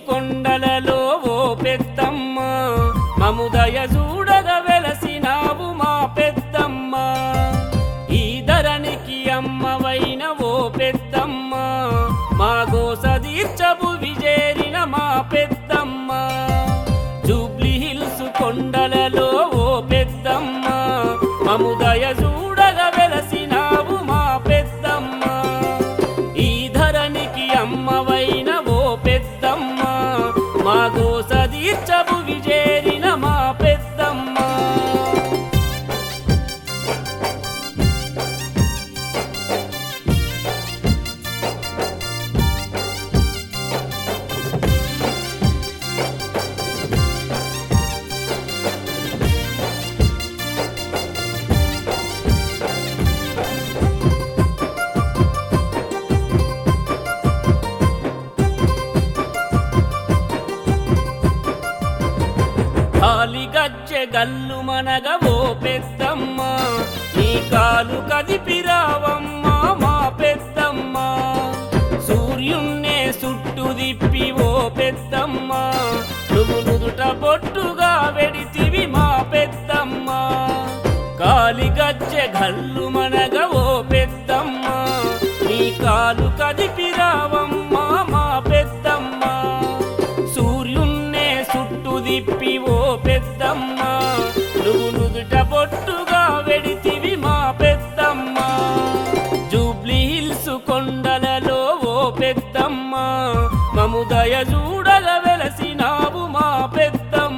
కొండలలో ఓ పెద్దమ్మ మముదయ చూడగ వెలసినావు మా పెద్దమ్మ ఈ ధరణికి అమ్మవైన ఓ పెద్దమ్మ మా గోస తీర్చబు విజేరిన మా పెద్దమ్మ జూబ్లీ హిల్స్ కొండలలో ఓ పెద్దమ్మ మముదయ చూడగ వెలసినావు మా పెద్దమ్మ ఈ ధరణికి అమ్మవైన ఓ పెద్దమ్మ మా గోస తీర్చబు విజేరిన మా పెద్దమ్మ కాలి గజ్జె గల్లు మనగ ఓ పెద్దమ్మ నీ కాలు కదిపిరావమ్మ మా పెద్దమ్మ సూర్యున్నే సుట్టు దిప్పి ఓ పెద్దమ్మ నువ్వు నుదుట బొట్టుగా వెడితివి మా పెద్దమ్మ కాలి గజ్జె గల్లు మనగ ఓ పెద్దమ్మ నీ కాలు కదిపిరావమ్మ మా పెద్దమ్మ సూర్యున్నే సుట్టు దిప్పి ఓ పెద్దమ్మ నువ్వు నుదుట బొట్టుగా వెడితివి మా పెద్దమ్మ జూబ్లీ హిల్స్ కొండలలో ఓ పెద్దమ్మ మముదయ చూడగ వెలసినావు మా పెద్దమ్మ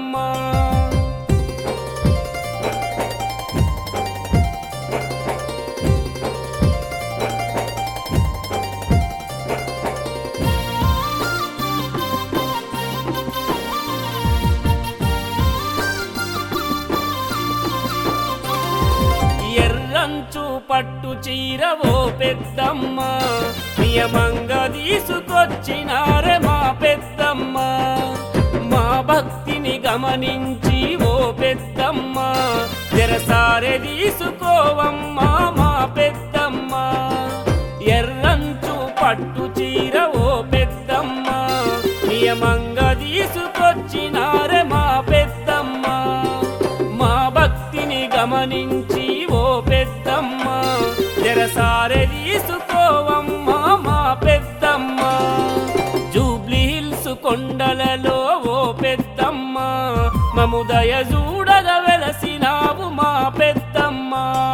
ఎర్రంచు పట్టు చీర ఓ పెద్దమ్మ నియమంగా తీసుకొచ్చినారే మా పెద్దమ్మ మా భక్తిని గమనించి ఓ పెద్దమ్మ తెరసారె తీసుకోవమ్మా మా పెద్దమ్మ ఎర్రంచు పట్టు చీర ఓ పెద్దమ్మ నియమంగా తీసుకొచ్చినారే మా పెద్దమ్మ మా భక్తిని గమనించి ఓ పెద్దమ్మ జరసారె తీసుకోవమ్మా మా పెద్దమ్మ జూబ్లీ హిల్స్ కొండలలో ఓ పెద్దమ్మ మముదయ చూడగ వెలసినావు మా పెద్దమ్మ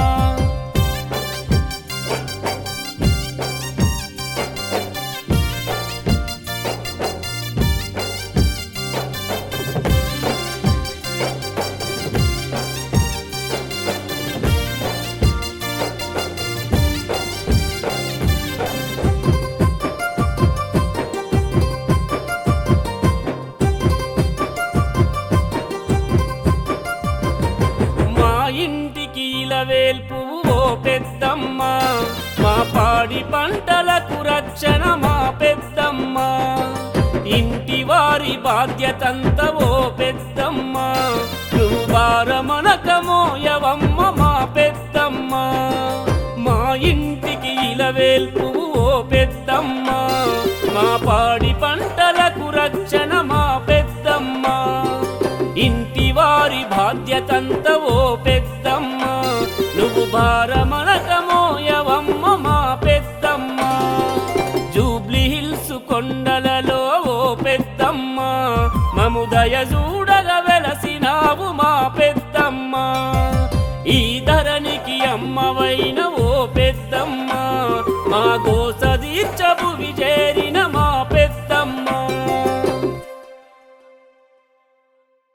మా ఇంటికి ఇలవేల్పు ఓ పెద్దమ్మ మా పాడి పంటలకు రక్షణ మా పెద్దమ్మ ఇంటి వారి బాధ్యతంత ఓ పెద్దమ్మ నువ్వు భారమనకమోయవమ్మ మా పెద్దమ్మ మా ఇంటికి ఇలవేల్పు ఓ పెద్దమ్మ మా పాడి పంటలకు రక్షణ మా పెద్దమ్మ ఇంటి వారి బాధ్యతంత ఓ పెద్దమ్మ నువ్వు భారమనకమోయవమ్మ మా పెద్దమ్మ జూబ్లీ హిల్స్ కొండలలో ఓ పెద్దమ్మ మముదయ చూడగ వెలసినావు మా పెద్దమ్మ ఈ ధరణికి అమ్మవైన ఓ